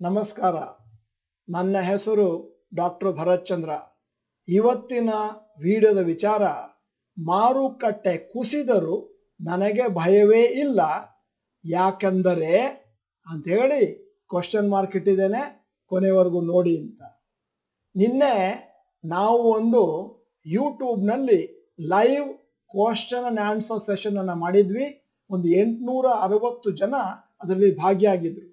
ನಮಸ್ಕಾರ ನನ್ನ ಹೆಸರು ಡಾಕ್ಟರ್ ಭರತ್ ಚಂದ್ರ ಇವತ್ತಿನ ವಿಡಿಯೋದ ವಿಚಾರ ಮಾರುಕಟ್ಟೆ ಕುಸಿದರೂ ನನಗೆ ಭಯವೇ ಇಲ್ಲ ಯಾಕೆಂದರೆ ಅಂತ ಹೇಳಿ ಕ್ವಶನ್ ಮಾರ್ಕ್ ಇಟ್ಟಿದ್ದೇನೆ ಕೊನೆವರೆಗೂ ನೋಡಿ ಅಂತ ನಿನ್ನೆ ನಾವು ಒಂದು ಯೂಟ್ಯೂಬ್ನಲ್ಲಿ live question and answer session ಅನ್ನು ಮಾಡಿದ್ವಿ ಒಂದು ಎಂಟುನೂರ ಅರವತ್ತು ಜನ ಅದರಲ್ಲಿ ಭಾಗಿಯಾಗಿದ್ರು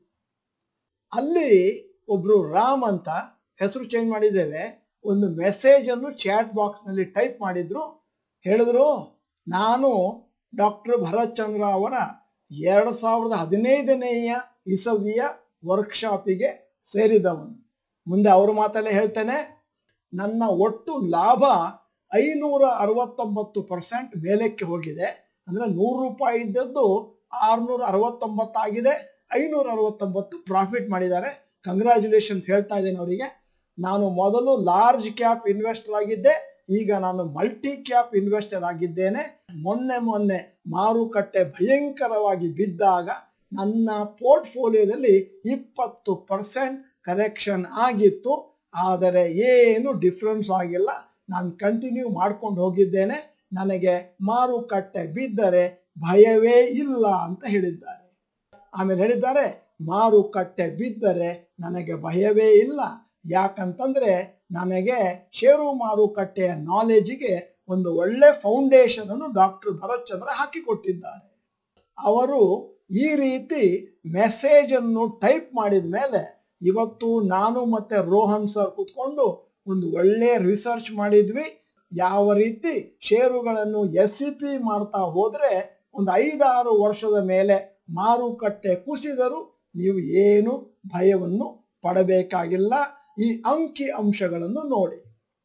ಅಲ್ಲಿ ಒಬ್ರು ರಾಮ್ ಅಂತ ಹೆಸರು ಚೇಂಜ್ ಮಾಡಿದ್ದೇವೆ ಒಂದು ಮೆಸೇಜ್ ಅನ್ನು ಚಾಟ್ ಬಾಕ್ಸ್ ನಲ್ಲಿ ಟೈಪ್ ಮಾಡಿದ್ರು ಹೇಳಿದ್ರು ನಾನು ಡಾಕ್ಟರ್ ಭರತ್ ಚಂದ್ರ ಅವರ ಎರಡು ಸಾವಿರದ ಹದಿನೈದನೆಯ ಇಸವಿಯ ವರ್ಕ್ಶಾಪಿಗೆ ಸೇರಿದವನು ಮುಂದೆ ಅವ್ರ ಮಾತಲ್ಲೇ ಹೇಳ್ತೇನೆ ನನ್ನ ಒಟ್ಟು ಲಾಭ ಐನೂರ ಅರವತ್ತೊಂಬತ್ತು ಪರ್ಸೆಂಟ್ ಮೇಲಕ್ಕೆ ಹೋಗಿದೆ ಅಂದ್ರೆ ನೂರು ರೂಪಾಯಿ ಇದ್ದದ್ದು ಆರ್ನೂರ ಅರವತ್ತೊಂಬತ್ತಾಗಿದೆ ಐನೂರ ಅರವತ್ತೊಂಬತ್ತು ಪ್ರಾಫಿಟ್ ಮಾಡಿದ್ದಾರೆ ಕಂಗ್ರ್ಯಾಚುಲೇಷನ್ಸ್ ಹೇಳ್ತಾ ಇದ್ದೇನೆ ಅವರಿಗೆ ನಾನು ಮೊದಲು ಲಾರ್ಜ್ ಕ್ಯಾಪ್ ಇನ್ವೆಸ್ಟರ್ ಆಗಿದ್ದೆ ಈಗ ನಾನು ಮಲ್ಟಿ ಕ್ಯಾಪ್ ಇನ್ವೆಸ್ಟರ್ ಆಗಿದ್ದೇನೆ ಮೊನ್ನೆ ಮೊನ್ನೆ ಮಾರುಕಟ್ಟೆ ಭಯಂಕರವಾಗಿ ಬಿದ್ದಾಗ ನನ್ನ ಪೋರ್ಟ್ಫೋಲಿಯೋದಲ್ಲಿ ಇಪ್ಪತ್ತು ಪರ್ಸೆಂಟ್ ಕರೆಕ್ಷನ್ ಆಗಿತ್ತು ಆದರೆ ಏನು ಡಿಫ್ರೆನ್ಸ್ ಆಗಿಲ್ಲ ನಾನು ಕಂಟಿನ್ಯೂ ಮಾಡ್ಕೊಂಡು ಹೋಗಿದ್ದೇನೆ ನನಗೆ ಮಾರುಕಟ್ಟೆ ಬಿದ್ದರೆ ಭಯವೇ ಇಲ್ಲ ಅಂತ ಹೇಳಿದ್ದಾರೆ ಆಮೇಲೆ ಹೇಳಿದ್ದಾರೆ ಮಾರುಕಟ್ಟೆ ಬಿದ್ದರೆ ನನಗೆ ಭಯವೇ ಇಲ್ಲ ಯಾಕಂತಂದ್ರೆ ನನಗೆ ಷೇರು ಮಾರುಕಟ್ಟೆಯ ನಾಲೆಜಿಗೆ ಒಂದು ಒಳ್ಳೆ ಫೌಂಡೇಶನ್ ಅನ್ನು ಡಾಕ್ಟರ್ ಭರತ್ ಚಂದ್ರ ಹಾಕಿಕೊಟ್ಟಿದ್ದಾರೆ ಅವರು ಈ ರೀತಿ ಮೆಸೇಜ್ ಅನ್ನು ಟೈಪ್ ಮಾಡಿದ ಮೇಲೆ ಇವತ್ತು ನಾನು ಮತ್ತೆ ರೋಹನ್ ಸರ್ ಕೂತ್ಕೊಂಡು ಒಂದು ಒಳ್ಳೆ ರಿಸರ್ಚ್ ಮಾಡಿದ್ವಿ ಯಾವ ರೀತಿ ಷೇರುಗಳನ್ನು ಎಸ್ ಸಿ ಪಿ ಮಾಡ್ತಾ ಹೋದ್ರೆ ಒಂದು ಐದಾರು ವರ್ಷದ ಮೇಲೆ ಮಾರುಕಟ್ಟೆ ಕುಸಿದರೂ ನೀವು ಏನು ಭಯವನ್ನು ಪಡಬೇಕಾಗಿಲ್ಲ ಈ ಅಂಕಿ ಅಂಶಗಳನ್ನು ನೋಡಿ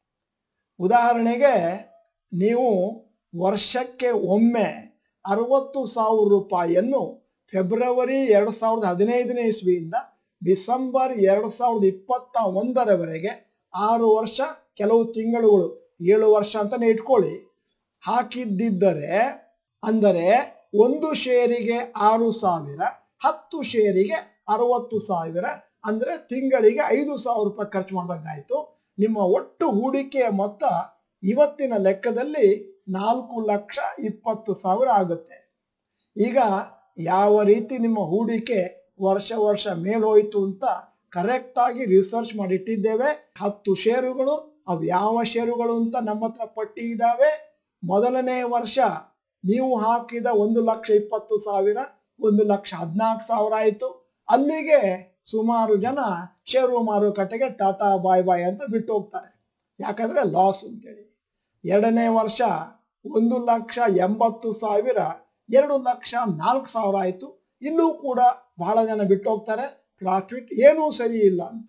ಉದಾಹರಣೆಗೆ ನೀವು ವರ್ಷಕ್ಕೆ ಒಮ್ಮೆ ಅರವತ್ತು ಸಾವಿರ ರೂಪಾಯಿಯನ್ನು ಫೆಬ್ರವರಿ ಎರಡು ಸಾವಿರದ ಹದಿನೈದನೇ ಇಸ್ವಿಯಿಂದ ಡಿಸೆಂಬರ್ ಎರಡು ಸಾವಿರದ ಇಪ್ಪತ್ತ ಒಂದರವರೆಗೆ ಆರು ವರ್ಷ ಕೆಲವು ತಿಂಗಳುಗಳು ಏಳು ವರ್ಷ ಅಂತಾನೆ ಇಟ್ಕೊಳ್ಳಿ ಹಾಕಿದ್ದಿದ್ದರೆ ಅಂದರೆ ಒಂದು ಶೇರಿಗೆ ಆರು ಸಾವಿರ ಹತ್ತು ಶೇರಿಗೆ ಅರವತ್ತು ಸಾವಿರ ಅಂದ್ರೆ ತಿಂಗಳಿಗೆ ಐದು ಸಾವಿರ ರೂಪಾಯಿ ಖರ್ಚು ಮಾಡಿದಂಗಾಯ್ತು ನಿಮ್ಮ ಒಟ್ಟು ಹೂಡಿಕೆಯ ಮೊತ್ತ ಇವತ್ತಿನ ಲೆಕ್ಕದಲ್ಲಿ ನಾಲ್ಕು ಲಕ್ಷ ಇಪ್ಪತ್ತು ಸಾವಿರ ಆಗುತ್ತೆ ಈಗ ಯಾವ ರೀತಿ ನಿಮ್ಮ ಹೂಡಿಕೆ ವರ್ಷ ವರ್ಷ ಮೇಲೋಯ್ತು ಅಂತ ಕರೆಕ್ಟ್ ಆಗಿ ರಿಸರ್ಚ್ ಮಾಡಿಟ್ಟಿದ್ದೇವೆ ಹತ್ತು ಷೇರುಗಳು ಅವು ಯಾವ ಷೇರುಗಳು ಅಂತ ನಮ್ಮ ಹತ್ರ ಪಟ್ಟಿ ಇದ್ದಾವೆ ಮೊದಲನೇ ವರ್ಷ ನೀವು ಹಾಕಿದ ಒಂದು ಲಕ್ಷ ಇಪ್ಪತ್ತು ಸಾವಿರ ಒಂದು ಲಕ್ಷ ಹದಿನಾಲ್ಕು ಸಾವಿರ ಆಯಿತು ಅಲ್ಲಿಗೆ ಸುಮಾರು ಜನ ಷೇರು ಮಾರುಕಟ್ಟೆಗೆ ಟಾಟಾ ಬಾಯ್ ಬಾಯ್ ಅಂತ ಬಿಟ್ಟು ಹೋಗ್ತಾರೆ ಯಾಕಂದ್ರೆ ಲಾಸ್ ಅಂತೇಳಿ ಎರಡನೇ ವರ್ಷ ಒಂದು ಲಕ್ಷ ಎಂಬತ್ತು ಸಾವಿರ ಎರಡು ಲಕ್ಷ ನಾಲ್ಕು ಸಾವಿರ ಆಯಿತು ಇಲ್ಲೂ ಕೂಡ ಬಹಳ ಜನ ಬಿಟ್ಟು ಹೋಗ್ತಾರೆ ಪ್ರಾಫಿಟ್ ಏನೂ ಸರಿ ಇಲ್ಲ ಅಂತ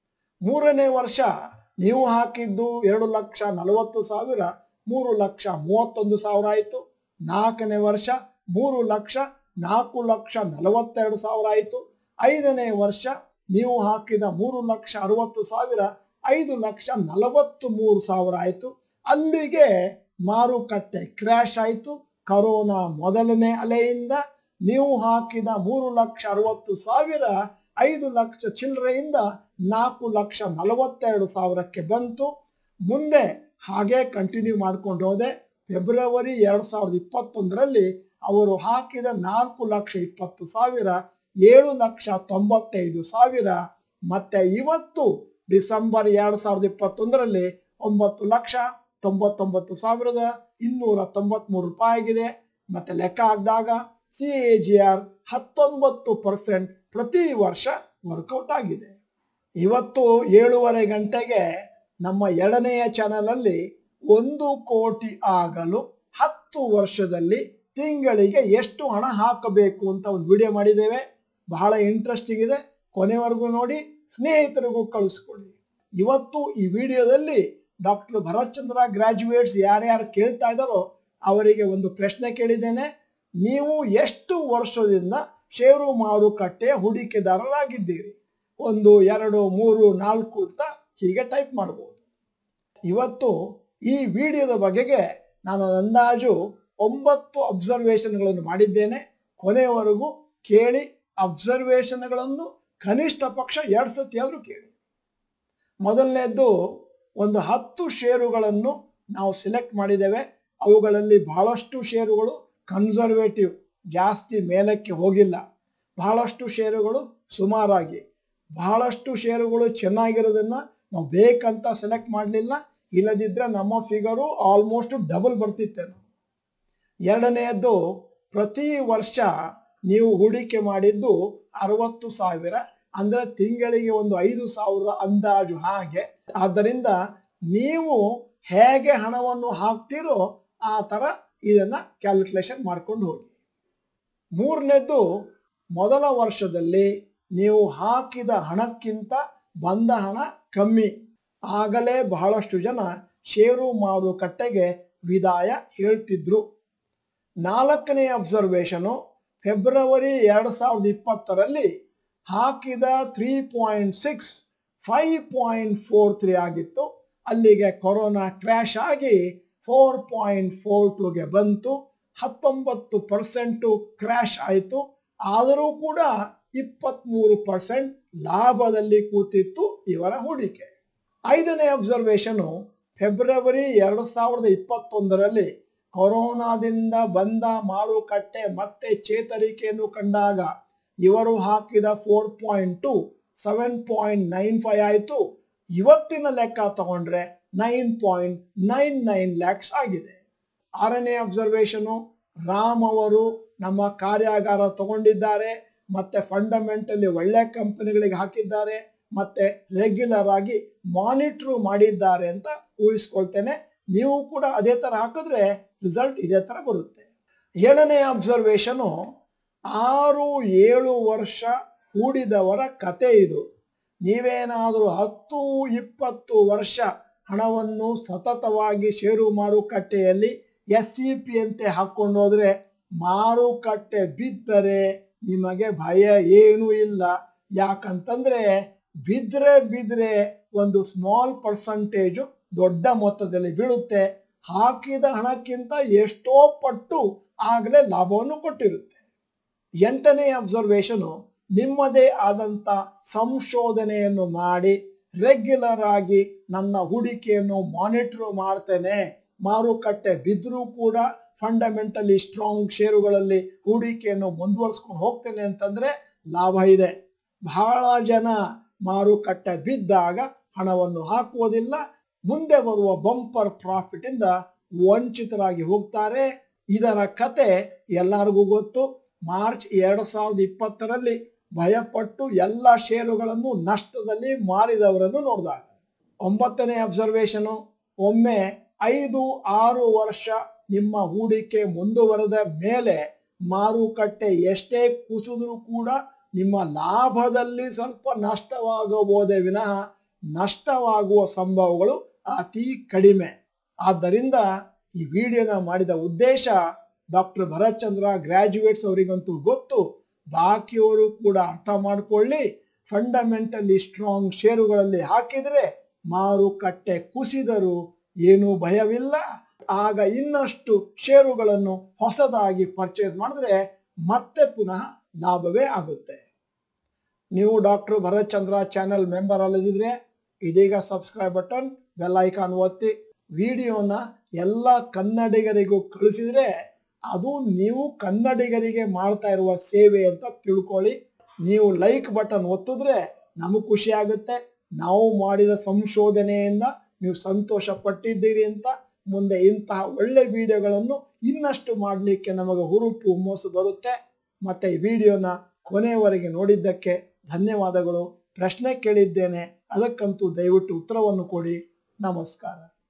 ಮೂರನೇ ವರ್ಷ ನೀವು ಹಾಕಿದ್ದು ಎರಡು ಲಕ್ಷ ನಲವತ್ತು ಸಾವಿರ ಮೂರು ಲಕ್ಷ ಮೂವತ್ತೊಂದು ಸಾವಿರ ಆಯಿತು ನಾಲ್ಕನೇ ವರ್ಷ ಮೂರು ಲಕ್ಷ ನಾಲ್ಕು ಲಕ್ಷ ನಲವತ್ತೆರಡು ಸಾವಿರ ಆಯಿತು ಐದನೇ ವರ್ಷ ನೀವು ಹಾಕಿದ ಮೂರು ಲಕ್ಷ ಅರವತ್ತು ಸಾವಿರ ಐದು ಲಕ್ಷ ನಲವತ್ತು ಮೂರು ಸಾವಿರ ಆಯಿತು ಅಲ್ಲಿಗೆ ಮಾರುಕಟ್ಟೆ ಕ್ರ್ಯಾಶ್ ಆಯಿತು ಕರೋನಾ ಮೊದಲನೇ ಅಲೆಯಿಂದ ನೀವು ಹಾಕಿದ ಮೂರು ಲಕ್ಷ ಅರವತ್ತು ಸಾವಿರ ಐದು ಲಕ್ಷ ಚಿಲ್ಲರೆಯಿಂದ ನಾಲ್ಕು ಲಕ್ಷ ನಲವತ್ತೆರಡು ಸಾವಿರಕ್ಕೆ ಬಂತು ಮುಂದೆ ಹಾಗೆ ಕಂಟಿನ್ಯೂ ಮಾಡ್ಕೊಂಡು ಹೋದೆ ಫೆಬ್ರವರಿ ಎರಡು ಸಾವಿರದ ಇಪ್ಪತ್ತೊಂದರಲ್ಲಿ ಅವರು ಹಾಕಿದ ನಾಲ್ಕು ಲಕ್ಷ ಇಪ್ಪತ್ತು ಸಾವಿರ ಏಳು ಲಕ್ಷ ತೊಂಬತ್ತೈದು ಸಾವಿರ ಮತ್ತೆ ಇವತ್ತು ಡಿಸೆಂಬರ್ ಎರಡು ಸಾವಿರದ ಇಪ್ಪತ್ತೊಂದರಲ್ಲಿ ಒಂಬತ್ತು ಲಕ್ಷ ತೊಂಬತ್ತೊಂಬತ್ತು ಸಾವಿರದ ಇನ್ನೂರ ತೊಂಬತ್ಮೂರು ರೂಪಾಯಿ ಆಗಿದೆ ಮತ್ತೆ ಲೆಕ್ಕ ಹಾಕಿದಾಗ ಸಿ ಎ ಜಿ ಆರ್ ಹತ್ತೊಂಬತ್ತು ಪರ್ಸೆಂಟ್ ಪ್ರತಿ ವರ್ಷ ವರ್ಕೌಟ್ ಆಗಿದೆ ಇವತ್ತು ಏಳೂವರೆ ಗಂಟೆಗೆ ನಮ್ಮ ಎರಡನೆಯ ಚಾನಲಲ್ಲಿ ಒಂದು ಕೋಟಿ ಆಗಲು ಹತ್ತು ವರ್ಷದಲ್ಲಿ ತಿಂಗಳಿಗೆ ಎಷ್ಟು ಹಣ ಹಾಕಬೇಕು ಅಂತ ಒಂದು ವಿಡಿಯೋ ಮಾಡಿದ್ದೇವೆ ಬಹಳ ಇಂಟ್ರೆಸ್ಟಿಂಗ್ ಇದೆ ಕೊನೆವರೆಗೂ ನೋಡಿ ಸ್ನೇಹಿತರಿಗೂ ಕಳಿಸ್ಕೊಡಿ ಇವತ್ತು ಈ ವಿಡಿಯೋದಲ್ಲಿ ಡಾಕ್ಟರ್ ಭರತ್ ಚಂದ್ರ ಗ್ರಾಜ್ಯುಯೇಟ್ಸ್ ಯಾರ್ಯಾರು ಕೇಳ್ತಾ ಇದ್ದಾರೋ ಅವರಿಗೆ ಒಂದು ಪ್ರಶ್ನೆ ಕೇಳಿದ್ದೇನೆ ನೀವು ಎಷ್ಟು ವರ್ಷದಿಂದ ಷೇರು ಮಾರುಕಟ್ಟೆಯ ಹೂಡಿಕೆದಾರರಾಗಿದ್ದೀರಿ ಒಂದು ಎರಡು ಮೂರು ನಾಲ್ಕು ಅಂತ ಹೀಗೆ ಟೈಪ್ ಮಾಡಬಹುದು ಇವತ್ತು ಈ ವಿಡಿಯೋದ ಬಗೆಗೆ ನಾನು ಅಂದಾಜು ಒಂಬತ್ತು ಅಬ್ಸರ್ವೇಷನ್ಗಳನ್ನು ಮಾಡಿದ್ದೇನೆ ಕೊನೆಯವರೆಗೂ ಕೇಳಿ ಅಬ್ಸರ್ವೇಷನ್ಗಳನ್ನು ಕನಿಷ್ಠ ಪಕ್ಷ ಎರಡು ಸತಿ ಆದರೂ ಕೇಳಿ ಮೊದಲನೇದ್ದು ಒಂದು ಹತ್ತು ಷೇರುಗಳನ್ನು ನಾವು ಸೆಲೆಕ್ಟ್ ಮಾಡಿದ್ದೇವೆ ಅವುಗಳಲ್ಲಿ ಬಹಳಷ್ಟು ಷೇರುಗಳು ಕನ್ಸರ್ವೇಟಿವ್ ಜಾಸ್ತಿ ಮೇಲಕ್ಕೆ ಹೋಗಿಲ್ಲ ಬಹಳಷ್ಟು ಷೇರುಗಳು ಸುಮಾರಾಗಿ ಬಹಳಷ್ಟು ಷೇರುಗಳು ಚೆನ್ನಾಗಿರೋದನ್ನ ನಾವು ಬೇಕಂತ ಸೆಲೆಕ್ಟ್ ಮಾಡಲಿಲ್ಲ ಇಲ್ಲದಿದ್ದರೆ ನಮ್ಮ ಫಿಗರು ಆಲ್ಮೋಸ್ಟ್ ಡಬಲ್ ಬರ್ತಿತ್ತೇನು ಎರಡನೆಯದ್ದು ಪ್ರತಿ ವರ್ಷ ನೀವು ಹೂಡಿಕೆ ಮಾಡಿದ್ದು ಅರವತ್ತು ಸಾವಿರ ಅಂದ್ರೆ ತಿಂಗಳಿಗೆ ಒಂದು ಐದು ಸಾವಿರ ಅಂದಾಜು ಹಾಗೆ ಆದ್ದರಿಂದ ನೀವು ಹೇಗೆ ಹಣವನ್ನು ಹಾಕ್ತಿರೋ ಆ ಥರ ಇದನ್ನ ಕ್ಯಾಲ್ಕುಲೇಷನ್ ಮಾಡ್ಕೊಂಡು ಹೋಗಿ ಮೂರನೇದ್ದು ಮೊದಲ ವರ್ಷದಲ್ಲಿ ನೀವು ಹಾಕಿದ ಹಣಕ್ಕಿಂತ ಬಂದ ಹಣ ಕಮ್ಮಿ ಆಗಲೇ ಬಹಳಷ್ಟು ಜನ ಷೇರು ಮಾರುಕಟ್ಟೆಗೆ ವಿದಾಯ ಹೇಳ್ತಿದ್ರು ನಾಲ್ಕನೇ ಅಬ್ಸರ್ವೇಷನು ಫೆಬ್ರವರಿ ಎರಡು ಸಾವಿರದ ಇಪ್ಪತ್ತರಲ್ಲಿ ಹಾಕಿದ three point six five point four three ಆಗಿತ್ತು ಅಲ್ಲಿಗೆ ಕೊರೋನಾ ಕ್ರ್ಯಾಶ್ ಆಗಿ ಫೋರ್ ಪಾಯಿಂಟ್ ಫೋರ್ ಟೂಗೆ ಬಂತು ಹತ್ತೊಂಬತ್ತು ಪರ್ಸೆಂಟು ಕ್ರ್ಯಾಶ್ ಆಯಿತು ಆದರೂ ಕೂಡ ಇಪ್ಪತ್ತ್ಮೂರು ಪರ್ಸೆಂಟ್ ಲಾಭದಲ್ಲಿ ಕೂತಿತ್ತು ಇವರ ಹೂಡಿಕೆ ಐದನೇ ಅಬ್ಸರ್ವೇಷನು ಫೆಬ್ರವರಿ ಎರಡು ಸಾವಿರದ ಇಪ್ಪತ್ತೊಂದರಲ್ಲಿ ಕೊರೋನಾದಿಂದ ಬಂದ ಮಾರುಕಟ್ಟೆ ಮತ್ತೆ ಚೇತರಿಕೆಯನ್ನು ಕಂಡಾಗ ಇವರು ಹಾಕಿದ four point two seven point nine five ಆಯಿತು ಇವತ್ತಿನ ಲೆಕ್ಕ ತಗೊಂಡ್ರೆ nine point nine nine lakhs ಆಗಿದೆ ಆರನೇ ಅಬ್ಸರ್ವೇಷನು ರಾಮ್ ಅವರು ನಮ್ಮ ಕಾರ್ಯಾಗಾರ ತಗೊಂಡಿದ್ದಾರೆ ಮತ್ತೆ ಫಂಡಮೆಂಟಲಿ ಒಳ್ಳೆ ಕಂಪನಿಗಳಿಗೆ ಹಾಕಿದ್ದಾರೆ ಮತ್ತೆ ರೆಗ್ಯುಲರ್ ಆಗಿ ಮಾನಿಟ್ರು ಮಾಡಿದ್ದಾರೆ ಅಂತ ಊಹಿಸ್ಕೊಳ್ತೇನೆ ನೀವು ಕೂಡ ಅದೇ ತರ ಹಾಕಿದ್ರೆ ರಿಸಲ್ಟ್ ಇದೇ ತರ ಬರುತ್ತೆ ಏಳನೇ ಅಬ್ಸರ್ವೇಷನು ಆರು ಏಳು ವರ್ಷ ಹೂಡಿದವರ ಕತೆ ಇದು ನೀವೇನಾದರೂ ಹತ್ತು ಇಪ್ಪತ್ತು ವರ್ಷ ಹಣವನ್ನು ಸತತವಾಗಿ ಷೇರು ಮಾರುಕಟ್ಟೆಯಲ್ಲಿ ಎಸ್ ಸಿ ಪಿ ಅಂತೆ ಹಾಕೊಂಡು ಹೋದ್ರೆ ಮಾರುಕಟ್ಟೆ ಬಿದ್ದರೆ ನಿಮಗೆ ಭಯ ಏನೂ ಇಲ್ಲ ಯಾಕಂತಂದ್ರೆ ಬಿದ್ರೆ ಬಿದ್ರೆ ಒಂದು ಸ್ಮಾಲ್ ಪರ್ಸಂಟೇಜು ದೊಡ್ಡ ಮೊತ್ತದಲ್ಲಿ ಬೀಳುತ್ತೆ ಹಾಕಿದ ಹಣಕ್ಕಿಂತ ಎಷ್ಟೋ ಪಟ್ಟು ಆಗಲೇ ಲಾಭವನ್ನು ಕೊಟ್ಟಿರುತ್ತೆ ಎಂಟನೇ ಅಬ್ಸರ್ವೇಷನು ನಿಮ್ಮದೇ ಆದಂತ ಸಂಶೋಧನೆಯನ್ನು ಮಾಡಿ ರೆಗ್ಯುಲರ್ ಆಗಿ ನನ್ನ ಹೂಡಿಕೆಯನ್ನು ಮಾನಿಟರ್ ಮಾಡ್ತೇನೆ ಮಾರುಕಟ್ಟೆ ಬಿದ್ದರೂ ಕೂಡ ಫಂಡಮೆಂಟಲಿ ಸ್ಟ್ರಾಂಗ್ ಷೇರುಗಳಲ್ಲಿ ಹೂಡಿಕೆಯನ್ನು ಮುಂದುವರಿಸ್ಕೊಂಡು ಹೋಗ್ತೇನೆ ಅಂತಂದ್ರೆ ಲಾಭ ಇದೆ ಬಹಳ ಜನ ಮಾರುಕಟ್ಟೆ ಬಿದ್ದಾಗ ಹಣವನ್ನು ಹಾಕುವುದಿಲ್ಲ ಮುಂದೆ ಬರುವ ಬಂಪರ್ ಪ್ರಾಫಿಟ್ ಇಂದ ವಂಚಿತರಾಗಿ ಹೋಗ್ತಾರೆ ಇದರ ಕತೆ ಎಲ್ಲರಿಗೂ ಗೊತ್ತು ಮಾರ್ಚ್ ಎರಡು ಸಾವಿರದ ಇಪ್ಪತ್ತರಲ್ಲಿ ಭಯಪಟ್ಟು ಎಲ್ಲ ಷೇರುಗಳನ್ನು ನಷ್ಟದಲ್ಲಿ ಮಾರಿದವರನ್ನು ನೋಡಿದಾಗ ಒಂಬತ್ತನೇ ಅಬ್ಸರ್ವೇಷನು ಒಮ್ಮೆ ಐದು ಆರು ವರ್ಷ ನಿಮ್ಮ ಹೂಡಿಕೆ ಮುಂದುವರೆದ ಮೇಲೆ ಮಾರುಕಟ್ಟೆ ಎಷ್ಟೇ ಕುಸಿದ್ರೂ ಕೂಡ ನಿಮ್ಮ ಲಾಭದಲ್ಲಿ ಸ್ವಲ್ಪ ನಷ್ಟವಾಗಬಹುದೇ ವಿನಃ ನಷ್ಟವಾಗುವ ಸಂಭವಗಳು ಅತಿ ಕಡಿಮೆ ಆದ್ದರಿಂದ ಈ ವಿಡಿಯೋನ ಮಾಡಿದ ಉದ್ದೇಶ ಡಾಕ್ಟರ್ ಭರತ್ ಚಂದ್ರ ಗ್ರಾಜ್ಯುಯೇಟ್ಸ್ ಅವರಿಗಂತೂ ಗೊತ್ತು ಬಾಕಿಯವರು ಕೂಡ ಅರ್ಥ ಮಾಡ್ಕೊಳ್ಳಿ ಫಂಡಮೆಂಟಲಿ ಸ್ಟ್ರಾಂಗ್ ಷೇರುಗಳಲ್ಲಿ ಹಾಕಿದರೆ ಮಾರುಕಟ್ಟೆ ಕುಸಿದರೂ ಏನೂ ಭಯವಿಲ್ಲ ಆಗ ಇನ್ನಷ್ಟು ಷೇರುಗಳನ್ನು ಹೊಸದಾಗಿ ಪರ್ಚೇಸ್ ಮಾಡಿದ್ರೆ ಮತ್ತೆ ಪುನಃ ಲಾಭವೇ ಆಗುತ್ತೆ ನೀವು doctor Bharat Chandra channel member ಅಲ್ಲದಿದ್ರೆ ಇದೀಗ ಸಬ್ಸ್ಕ್ರೈಬ್ ಬಟನ್ ಬೆಲ್ ಐಕಾನ್ ಒತ್ತಿ ವಿಡಿಯೋನ ಎಲ್ಲ ಕನ್ನಡಿಗರಿಗೂ ಕಳಿಸಿದ್ರೆ ಅದು ನೀವು ಕನ್ನಡಿಗರಿಗೆ ಮಾಡ್ತಾ ಇರುವ ಸೇವೆ ಅಂತ ತಿಳ್ಕೊಳ್ಳಿ ನೀವು ಲೈಕ್ ಬಟನ್ ಒತ್ತಿದ್ರೆ ನಮಗೆ ಖುಷಿ ಆಗುತ್ತೆ ನಾವು ಮಾಡಿದ ಸಂಶೋಧನೆಯಿಂದ ನೀವು ಸಂತೋಷ ಪಟ್ಟಿದ್ದೀರಿ ಅಂತ ಮುಂದೆ ಇಂತಹ ಒಳ್ಳೆ ವಿಡಿಯೋಗಳನ್ನು ಇನ್ನಷ್ಟು ಮಾಡಲಿಕ್ಕೆ ನಮಗೆ ಹುರುಪು ಹುಮ್ಮಸ್ಸು ಬರುತ್ತೆ ಮತ್ತೆ ಈ ವಿಡಿಯೋನ ಕೊನೆಯವರೆಗೆ ನೋಡಿದ್ದಕ್ಕೆ ಧನ್ಯವಾದಗಳು ಪ್ರಶ್ನೆ ಕೇಳಿದ್ದೇನೆ ಅದಕ್ಕಂತೂ ದಯವಿಟ್ಟು ಉತ್ತರವನ್ನು ಕೊಡಿ ನಮಸ್ಕಾರ